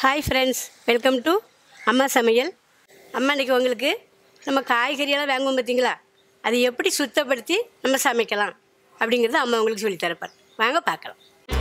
hi friends welcome to அம்மா சமையல் அம்மா இன்றைக்கி உங்களுக்கு நம்ம காய்கறியெல்லாம் வாங்குவோம் பார்த்தீங்களா அது எப்படி சுத்தப்படுத்தி நம்ம சமைக்கலாம் அப்படிங்கிறத அம்மா உங்களுக்கு சொல்லித் தரப்பார் வாங்க பார்க்கலாம்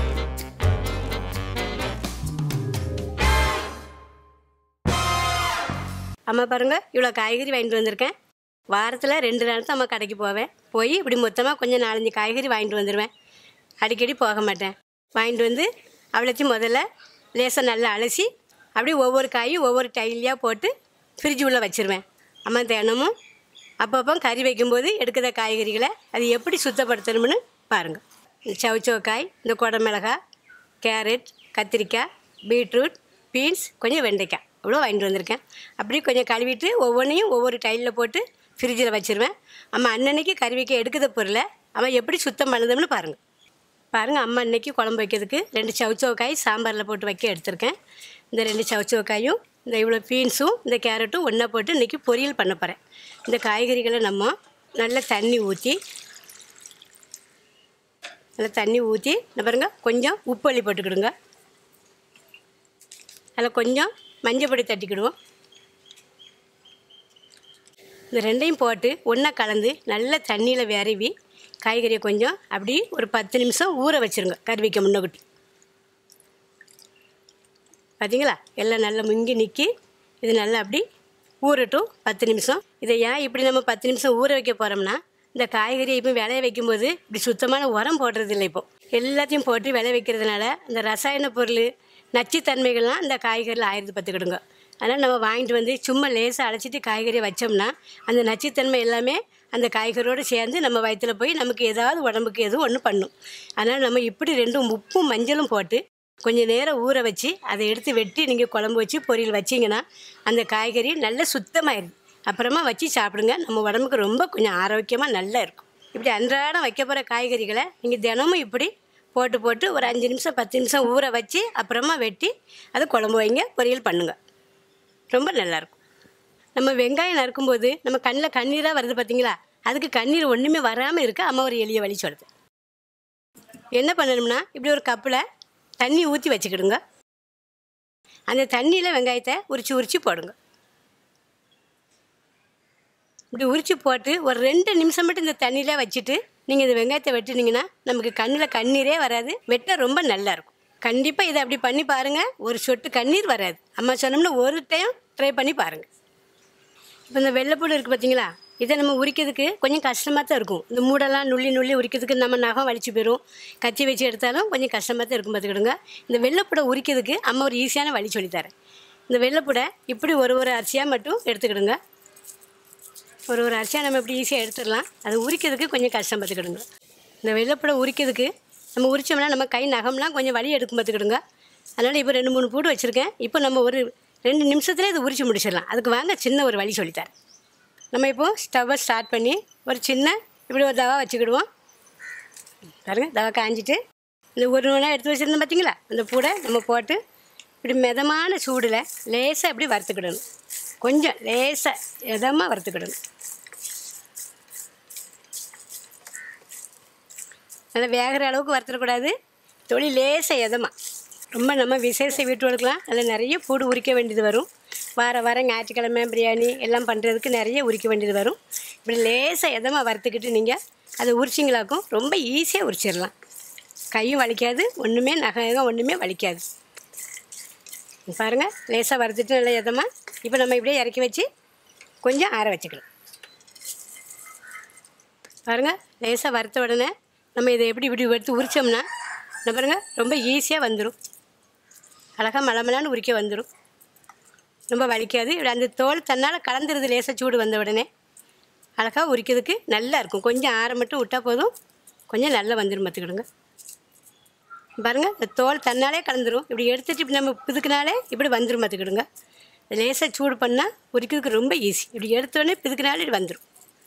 அம்மா பாருங்கள் இவ்வளோ காய்கறி வாங்கிட்டு வந்திருக்கேன் வாரத்தில் ரெண்டு நாள் தான் அம்மா கடைக்கு போவேன் போய் இப்படி மொத்தமாக கொஞ்சம் நாலஞ்சு காய்கறி வாங்கிட்டு வந்துடுவேன் அடிக்கடி போக மாட்டேன் வாங்கிட்டு வந்து அவ்வளோத்தையும் முதல்ல லேசாக நல்லா அலசி அப்படியே ஒவ்வொரு காயும் ஒவ்வொரு டைலியாக போட்டு ஃப்ரிட்ஜ் உள்ளே வச்சுருவேன் அம்மா தினமும் அப்பப்போ கறி வைக்கும்போது எடுக்கிற காய்கறிகளை அது எப்படி சுத்தப்படுத்தணும்னு பாருங்கள் இந்த சவுச்சவக்காய் இந்த குடமிளகாய் கேரட் கத்திரிக்காய் பீட்ரூட் பீன்ஸ் கொஞ்சம் வெண்டைக்காய் இவ்வளோ வாங்கிட்டு வந்திருக்கேன் அப்படியே கொஞ்சம் கழுவிட்டு ஒவ்வொன்றையும் ஒவ்வொரு டைலில் போட்டு ஃப்ரிட்ஜில் வச்சுருவேன் அம்மா அன்னன்னைக்கு கறி வைக்க எடுக்கிற பொருளை அவன் எப்படி சுத்தம் பண்ணுதுன்னு பாருங்கள் பாருங்கள் அம்மா இன்னைக்கு குழம்பு வைக்கிறதுக்கு ரெண்டு சவுச்சவக்காய் சாம்பாரில் போட்டு வைக்க எடுத்திருக்கேன் இந்த ரெண்டு சவுச்சவக்காயும் இந்த இவ்வளோ பீன்ஸும் இந்த கேரட்டும் ஒன்றா போட்டு இன்றைக்கி பொரியல் பண்ண போகிறேன் இந்த காய்கறிகளை நம்ம நல்லா தண்ணி ஊற்றி நல்லா தண்ணி ஊற்றி இந்த பாருங்க கொஞ்சம் உப்பு அள்ளி போட்டுக்கிடுங்க அதில் கொஞ்சம் மஞ்சள் பொடி தட்டிக்கிடுவோம் இந்த ரெண்டையும் போட்டு ஒன்றா கலந்து நல்ல தண்ணியில் விரவி காய்கறியை கொஞ்சம் அப்படி ஒரு பத்து நிமிஷம் ஊற வச்சுருங்க கறி வைக்க முன்னகுட்டி பார்த்தீங்களா எல்லாம் நல்லா முங்கி நிற்கி இது நல்லா அப்படி ஊறட்டும் பத்து நிமிஷம் இதை ஏன் இப்படி நம்ம பத்து நிமிஷம் ஊற வைக்க போகிறோம்னா இந்த காய்கறியை இப்போ விளைய வைக்கும்போது இப்படி சுத்தமான உரம் போடுறது இல்லை இப்போ எல்லாத்தையும் போட்டு விளைய வைக்கிறதுனால இந்த ரசாயன பொருள் நச்சுத்தன்மைகள்லாம் இந்த காய்கறியில் ஆயிரத்து பத்துக்கிடுங்க அதனால் நம்ம வாங்கிட்டு வந்து சும்மா லேசாக அழைச்சிட்டு காய்கறியை வச்சோம்னா அந்த நச்சுத்தன்மை எல்லாமே அந்த காய்கறியோடு சேர்ந்து நம்ம வயிற்றில் போய் நமக்கு ஏதாவது உடம்புக்கு எதுவும் ஒன்று பண்ணும் அதனால் நம்ம இப்படி ரெண்டும் உப்பும் மஞ்சளும் போட்டு கொஞ்சம் நேரம் ஊற வச்சு அதை எடுத்து வெட்டி நீங்கள் குழம்பு வச்சு பொரியல் வச்சிங்கன்னா அந்த காய்கறி நல்ல சுத்தமாயிருது அப்புறமா வச்சு சாப்பிடுங்க நம்ம உடம்புக்கு ரொம்ப கொஞ்சம் ஆரோக்கியமாக நல்லா இருக்கும் இப்படி அன்றாடம் வைக்க போகிற காய்கறிகளை நீங்கள் தினமும் இப்படி போட்டு போட்டு ஒரு அஞ்சு நிமிஷம் பத்து நிமிஷம் ஊற வச்சு அப்புறமா வெட்டி அதை குழம்பு வைங்க பொரியல் பண்ணுங்கள் ரொம்ப நல்லாயிருக்கும் நம்ம வெங்காயம் நறுக்கும்போது நம்ம கண்ணில் கண்ணீராக வருது பார்த்தீங்களா அதுக்கு கண்ணீர் ஒன்றுமே வராமல் இருக்க அம்மா ஒரு எளிய வழி சொல்லுது என்ன பண்ணணும்னா இப்படி ஒரு கப்பில் தண்ணி ஊற்றி வச்சுக்கிடுங்க அந்த தண்ணியில் வெங்காயத்தை உரிச்சு உரிச்சு போடுங்க இப்படி உரிச்சு போட்டு ஒரு ரெண்டு நிமிஷம் மட்டும் இந்த தண்ணியில் வச்சுட்டு நீங்கள் இந்த வெங்காயத்தை வெட்டினீங்கன்னா நமக்கு கண்ணில் கண்ணீரே வராது வெட்ட ரொம்ப நல்லா இருக்கும் கண்டிப்பாக இதை அப்படி பண்ணி பாருங்கள் ஒரு சொட்டு கண்ணீர் வராது அம்மா சொன்னோம்னா ஒரு டைம் ட்ரை பண்ணி பாருங்கள் இப்போ இந்த வெள்ளைப்பூடு இருக்குது பார்த்தீங்களா இதை நம்ம உரிக்கிறதுக்கு கொஞ்சம் கஷ்டமாக தான் இருக்கும் இந்த மூடெல்லாம் நுள்ளி நுள்ளி உரிக்கிறதுக்கு நம்ம நகம் வலிச்சு போயிடும் கத்தி வச்சு எடுத்தாலும் கொஞ்சம் கஷ்டமாக தான் இருக்கும் பார்த்துக்கிடுங்க இந்த வெள்ளைப்பூடை உரிக்கிறதுக்கு அம்மா ஒரு ஈஸியான வழி சொல்லித்தரேன் இந்த வெள்ளைப்பூடை இப்படி ஒரு ஒரு அரிசியாக மட்டும் எடுத்துக்கிடுங்க ஒரு ஒரு அரிசியாக நம்ம இப்படி ஈஸியாக எடுத்துடலாம் அது உரிக்கிறதுக்கு கொஞ்சம் கஷ்டம் பார்த்துக்கிடுங்க இந்த வெள்ளைப்பூடை உரிக்கிறதுக்கு நம்ம உரிச்சோம்னா நம்ம கை நகம்லாம் கொஞ்சம் வலி எடுக்கும் பார்த்துக்கிடுங்க அதனால் இப்போ ரெண்டு மூணு பூடு வச்சுருக்கேன் இப்போ நம்ம ஒரு ரெண்டு நிமிஷத்துல இதை உரிச்சு முடிச்சிடலாம் அதுக்கு வாங்க சின்ன ஒரு வழி சொல்லித்தரேன் நம்ம இப்போது ஸ்டவ்வை ஸ்டார்ட் பண்ணி ஒரு சின்ன இப்படி ஒரு தவா வச்சுக்கிடுவோம் பாருங்க தவா காஞ்சிட்டு இந்த ஒரு மணி எடுத்து வச்சுருந்தோம் பார்த்தீங்களா அந்த பூடை நம்ம போட்டு இப்படி மிதமான சூடில் லேசாக இப்படி வறுத்துக்கிடணும் கொஞ்சம் லேசாக இதமாக வறுத்துக்கிடணும் நல்லா வேகிற அளவுக்கு வறுத்துடக்கூடாது தொழில் லேசாக எதமாக ரொம்ப நம்ம விசேஷ வீட்டுகளுக்கெலாம் அதில் நிறைய பூடு உரிக்க வேண்டியது வரும் வார வாரம் ஞாயிற்றுக்கிழமை பிரியாணி எல்லாம் பண்ணுறதுக்கு நிறைய உரிக்க வேண்டியது வரும் இப்படி லேசாக எதமாக வறுத்துக்கிட்டு நீங்கள் அதை உரிச்சிங்களாக்கும் ரொம்ப ஈஸியாக உரிச்சிடலாம் கையும் வலிக்காது ஒன்றுமே நகம் ஒன்றுமே வலிக்காது பாருங்கள் லேசாக வறுத்துட்டு நல்லா எதமாக இப்போ நம்ம இப்படியே இறக்கி வச்சு கொஞ்சம் ஆற வச்சுக்கலாம் பாருங்கள் லேசாக வறுத்த உடனே நம்ம இதை எப்படி இப்படி எடுத்து உரித்தோம்னா என்ன பாருங்கள் ரொம்ப ஈஸியாக வந்துடும் அழகாக மலமலான்னு உரிக்க வந்துடும் ரொம்ப வலிக்காது இப்படி அந்த தோல் தன்னால் கலந்துருது லேசாக சூடு வந்த உடனே அழகாக உரிக்கிறதுக்கு நல்லா இருக்கும் கொஞ்சம் ஆற மட்டும் விட்டால் போதும் கொஞ்சம் நல்லா வந்துடும் பார்த்துக்கிடுங்க பாருங்கள் இந்த தோல் தன்னாலே கலந்துரும் இப்படி எடுத்துட்டு இப்படி நம்ம பிதுக்குனாலே இப்படி வந்துடும் பார்த்துக்கிடுங்க லேசாக சூடு பண்ணால் உரிக்கிறதுக்கு ரொம்ப ஈஸி இப்படி எடுத்தோடனே பிதுக்குனாலே இது வந்துடும்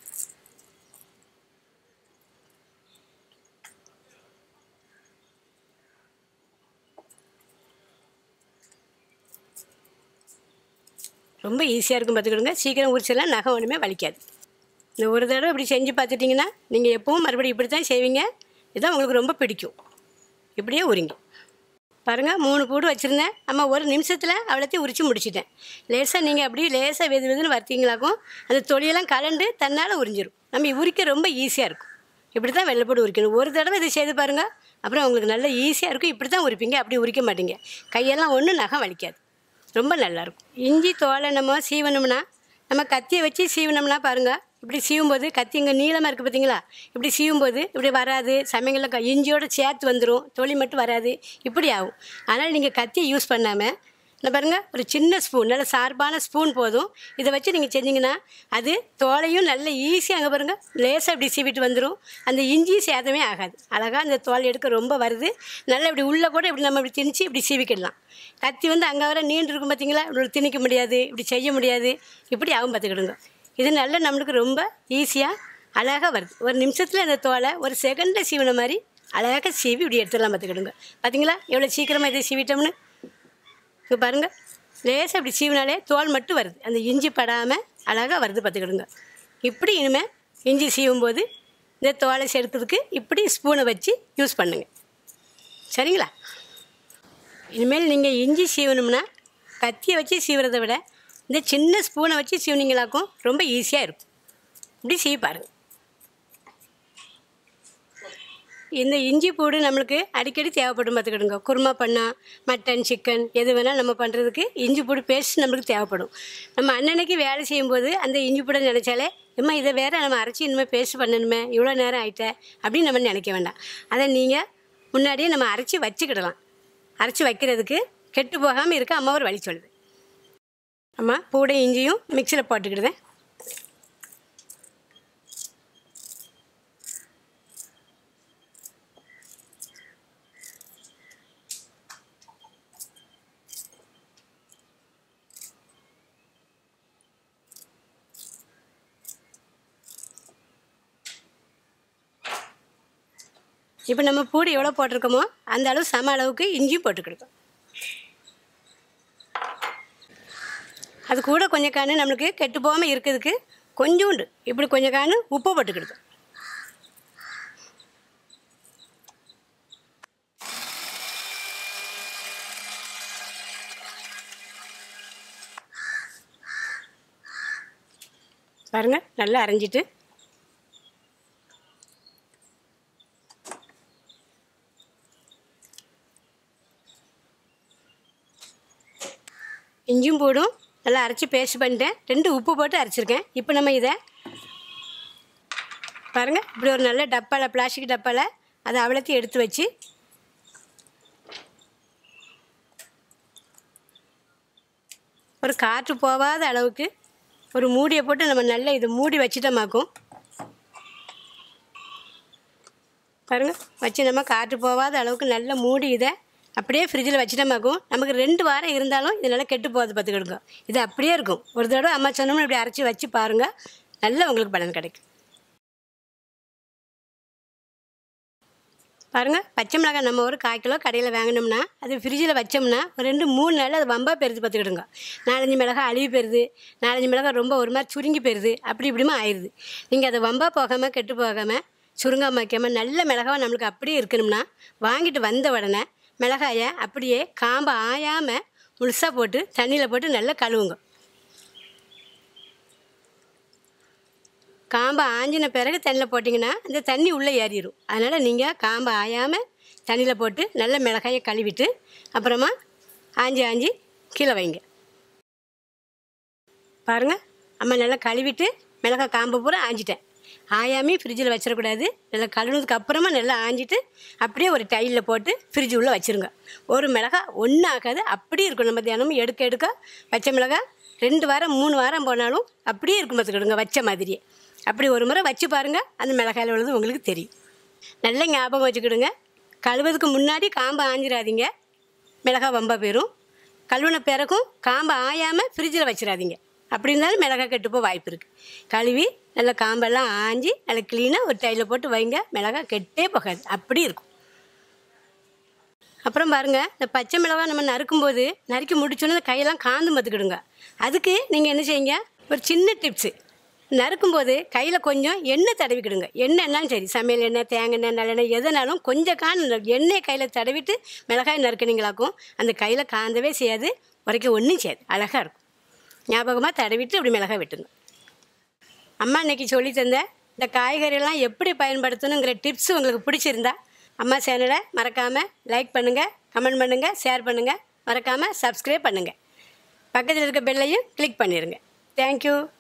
ரொம்ப ஈஸியாக இருக்கும் பார்த்துக்கிடுங்க சீக்கிரம் உரிச்செல்லாம் நகம் ஒன்றுமே வலிக்காது இந்த ஒரு தடவை இப்படி செஞ்சு பார்த்துட்டிங்கன்னா நீங்கள் எப்பவும் மறுபடியும் இப்படி தான் செய்வீங்க இதுதான் உங்களுக்கு ரொம்ப பிடிக்கும் இப்படியே உரிங்க பாருங்கள் மூணு பூடு வச்சுருந்தேன் நம்ம ஒரு நிமிஷத்தில் அவ்வளோத்தையும் உரித்து முடிச்சிட்டேன் லேசாக நீங்கள் அப்படியே லேசாக வெது வெதுன்னு வறுத்தீங்களாக்கும் அந்த தொலியெல்லாம் கலண்டு தன்னால் உறிஞ்சிரும் நம்ம உரிக்க ரொம்ப ஈஸியாக இருக்கும் இப்படி தான் வெள்ளைப்பூடு உரிக்கணும் ஒரு தடவை இதை செய்து பாருங்கள் அப்புறம் உங்களுக்கு நல்ல ஈஸியாக இருக்கும் இப்படி தான் உரிப்பீங்க அப்படி உரிக்க மாட்டீங்க கையெல்லாம் ஒன்றும் நகம் வலிக்காது ரொம்ப நல்லாயிருக்கும் இஞ்சி தோலை நம்ம சீவனோம்னா நம்ம கத்தியை வச்சு சீவனோம்னா பாருங்கள் இப்படி சீவும்போது கத்தி இங்கே நீளமாக இருக்குது பார்த்தீங்களா இப்படி சீவும்போது இப்படி வராது சமயங்களில் க- இஞ்சியோட சேர்த்து வந்துடும் தொளி மட்டும் வராது இப்படி ஆகும் ஆனால் நீங்கள் கத்தியை யூஸ் பண்ணாமல் இந்த பாருங்கள் ஒரு சின்ன ஸ்பூன் நல்ல சார்பான ஸ்பூன் போதும் இதை வச்சு நீங்கள் செஞ்சீங்கன்னா அது தோலையும் நல்ல ஈஸியாக அங்கே பாருங்கள் லேசாக இப்படி சீவிட்டு வந்துடும் அந்த இஞ்சி சேதமே ஆகாது அழகாக அந்த தோல் எடுக்க ரொம்ப வருது நல்லா இப்படி உள்ளே கூட இப்படி நம்ம இப்படி திணிச்சு இப்படி சீவிக்கிடலாம் கத்தி வந்து அங்கே வர நீண்டு இருக்கும் பார்த்தீங்களா இப்படி திணிக்க முடியாது இப்படி செய்ய முடியாது இப்படி ஆகும் பார்த்துக்கிடுங்க இது நல்ல நம்மளுக்கு ரொம்ப ஈஸியாக அழகாக வருது ஒரு நிமிஷத்தில் அந்த தோலை ஒரு செகண்டில் சீவின மாதிரி அழகாக சீவி இப்படி எடுத்துடலாம் பார்த்துக்கிடுங்க பார்த்தீங்களா எவ்வளோ சீக்கிரமாக இதை சீவிட்டோம்னு இங்கே பாருங்கள் லேசாக இப்படி சீவினாலே தோல் மட்டும் வருது அந்த இஞ்சி படாமல் அழகாக வருது பார்த்துக்கிடுங்க இப்படி இனிமேல் இஞ்சி சீவும்போது இந்த தோலை சேர்க்கிறதுக்கு இப்படி ஸ்பூனை வச்சு யூஸ் பண்ணுங்கள் சரிங்களா இனிமேல் நீங்கள் இஞ்சி சீவணும்னா கத்தியை வச்சு சீவுறதை விட இந்த சின்ன ஸ்பூனை வச்சு சீவுனீங்களாக்கும் ரொம்ப ஈஸியாக இருக்கும் இப்படி சீவி பாருங்க இந்த இஞ்சி பூடு நம்மளுக்கு அடிக்கடி தேவைப்படும் பார்த்துக்கிடுங்க குருமா பண்ணால் மட்டன் சிக்கன் எது வேணால் நம்ம பண்ணுறதுக்கு இஞ்சி பூடு பேஸ்ட் நம்மளுக்கு தேவைப்படும் நம்ம அன்னன்னைக்கு வேலை செய்யும்போது அந்த இஞ்சி பூடை நினச்சாலே இம்மா இதை வேற நம்ம அரைச்சி இனிமேல் பேஸ்ட் பண்ணணுமே இவ்வளோ நேரம் ஆயிட்ட அப்படின்னு நம்ம நினைக்க வேண்டாம் அதை நீங்கள் முன்னாடியே நம்ம அரைச்சி வச்சுக்கிடலாம் அரைச்சி வைக்கிறதுக்கு கெட்டு போகாமல் இருக்க அம்மா ஒரு வழி சொல்லுது அம்மா பூடை இஞ்சியும் மிக்சியில் போட்டுக்கிடுதேன் இப்போ நம்ம பூடி எவ்வளோ போட்டிருக்கோமோ அந்த அளவு சம அளவுக்கு இஞ்சியும் போட்டுக்கிடுதோம் அது கூட கொஞ்சம் காணு நம்மளுக்கு கெட்டு போகாமல் இருக்கிறதுக்கு கொஞ்சோண்டு இப்படி கொஞ்சம் காணு உப்பு போட்டுக்கிடுதோம் பாருங்க நல்லா அரைஞ்சிட்டு இஞ்சியும் போடும் நல்லா அரைச்சி பேஸ்ட் பண்ணிட்டேன் ரெண்டு உப்பு போட்டு அரைச்சிருக்கேன் இப்போ நம்ம இதை பாருங்கள் இப்படி ஒரு நல்ல டப்பாவில் பிளாஸ்டிக் டப்பாவில் அதை அவ்வளோத்தையும் எடுத்து வச்சு ஒரு காற்று போகாத அளவுக்கு ஒரு மூடியை போட்டு நம்ம நல்லா இதை மூடி வச்சுட்டோமாக்கும் பாருங்க வச்சு நம்ம காற்று போகாத அளவுக்கு நல்லா மூடி இதை அப்படியே ஃப்ரிட்ஜில் வச்சிட்டோமாக்கும் நமக்கு ரெண்டு வாரம் இருந்தாலும் இது நல்லா கெட்டு போகாது பார்த்துக்கிடுங்க இது அப்படியே இருக்கும் ஒரு தடவை அம்மா சொன்னோம்னு இப்படி அரைச்சி வச்சு பாருங்கள் நல்லா உங்களுக்கு பலன் கிடைக்கும் பாருங்கள் பச்சை மிளகாய் நம்ம ஒரு கால் கிலோ கடையில் வாங்கினோம்னா அது ஃப்ரிட்ஜில் வச்சோம்னா ஒரு ரெண்டு மூணு நாள் அது வம்பா பெருது பார்த்துக்கிடுங்க நாலஞ்சு மிளகாய் அழுவி பெறுது நாலஞ்சு மிளகாய் ரொம்ப ஒரு மாதிரி சுருங்கி பெறுது அப்படி இப்படிமா ஆயிடுது நீங்கள் அதை வம்பா போகாமல் கெட்டு போகாமல் சுருங்காம வைக்காமல் நல்ல மிளகாவை நம்மளுக்கு அப்படியே இருக்கணும்னா வாங்கிட்டு வந்த உடனே மிளகாயை அப்படியே காம்பை ஆயாமல் முழுசாக போட்டு தண்ணியில் போட்டு நல்லா கழுவுங்க காம்பை ஆஞ்சின பிறகு தண்ணியில் போட்டிங்கன்னா அந்த தண்ணி உள்ளே ஏறிடும் அதனால் நீங்கள் காம்பை ஆயாமல் தண்ணியில் போட்டு நல்ல மிளகாயை கழுவிட்டு அப்புறமா ஆஞ்சி ஆஞ்சி கீழே வைங்க பாருங்கள் அம்மா நல்லா கழுவிட்டு மிளகாய் காம்பை பூரா ஆஞ்சிட்டேன் ஆயாமே ஃப்ரிட்ஜில் வச்சிடக்கூடாது நல்லா கழுவுனதுக்கு அப்புறமா நல்லா ஆஞ்சிட்டு அப்படியே ஒரு டைலில் போட்டு ஃப்ரிட்ஜ் உள்ளே வச்சுருங்க ஒரு மிளகாய் ஒன்றும் ஆகாது அப்படியே இருக்கும் நம்ம தினமும் எடுக்க எடுக்க பச்சை மிளகாய் ரெண்டு வாரம் மூணு வாரம் போனாலும் அப்படியே இருக்கும் பார்த்துக்கிடுங்க வச்ச மாதிரியே அப்படி ஒரு முறை வச்சு பாருங்கள் அந்த மிளகாயில் உள்ளது உங்களுக்கு தெரியும் நல்ல ஞாபகம் வச்சுக்கிடுங்க கழுவுறதுக்கு முன்னாடி காம்பை ஆஞ்சிடாதீங்க மிளகாய் வம்ப போயிடும் கழுவுன பிறகும் காம்பை ஆயாமல் ஃப்ரிட்ஜில் வச்சிடாதீங்க அப்படி இருந்தாலும் மிளகாய் கெட்டுப்போ வாய்ப்பு இருக்குது கழுவி நல்லா காம்பெல்லாம் ஆஞ்சி நல்லா க்ளீனாக ஒரு டைலில் போட்டு வைங்க மிளகாய் கெட்டே போகாது அப்படி இருக்கும் அப்புறம் பாருங்க இந்த பச்சை மிளகாய் நம்ம நறுக்கும்போது நறுக்கி முடிச்சோன்னே இந்த கையெல்லாம் காந்து பார்த்துக்கிடுங்க அதுக்கு நீங்கள் என்ன செய்யுங்க ஒரு சின்ன டிப்ஸு நறுக்கும்போது கையில் கொஞ்சம் எண்ணெய் தடவிக்கிடுங்க எண்ணெய்னாலும் சரி சமையல் எண்ணெய் தேங்காய் எண்ணெய் நல்லெண்ணெய் எதுனாலும் கொஞ்சம் காண எண்ணெய் கையில் தடவிட்டு மிளகாய் நறுக்குனீங்களாக்கும் அந்த கையில் காந்தவே செய்யாது உரைக்க ஒன்றும் செய்யாது அழகாக இருக்கும் ஞாபகமாக தடவிட்டு இப்படி மிளகாய் வெட்டணும் அம்மா இன்னைக்கு சொல்லி தந்த இந்த காய்கறியெல்லாம் எப்படி பயன்படுத்தணுங்கிற டிப்ஸ் உங்களுக்கு பிடிச்சிருந்தா அம்மா சேனலை மறக்காமல் லைக் பண்ணுங்கள் கமெண்ட் பண்ணுங்கள் ஷேர் பண்ணுங்கள் மறக்காமல் சப்ஸ்கிரைப் பண்ணுங்கள் பக்கத்தில் இருக்க பெல்லையும் கிளிக் பண்ணிடுங்க தேங்க்யூ